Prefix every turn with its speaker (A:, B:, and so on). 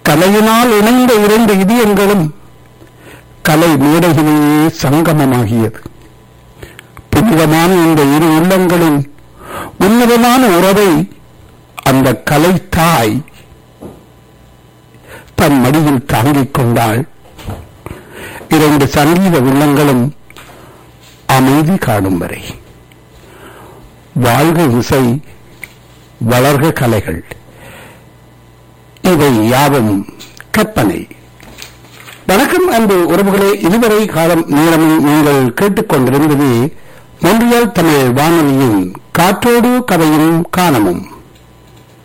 A: கலையினால் இணைந்த இரண்டு இதயங்களும் கலை மேடையிலேயே சங்கமமாகியது புனிதமான இந்த இரு உள்ளங்களின் உன்னதமான உறவை அந்த கலை தாய் தன் மடியில் தாங்கிக் கொண்டாள் இரண்டு சங்கீத உள்ளங்களும் அமைதி காணும் வரை வாழ்க இசை வளர்க கலைகள் இவை யாவும் கற்பனை வணக்கம் அன்பு உறவுகளே இதுவரை காலம் நேரமும் நீங்கள் கேட்டுக்கொண்டிருந்தது மொன்றியல் தமிழ் வானொலியின் காற்றோடு கதையும் காணமும்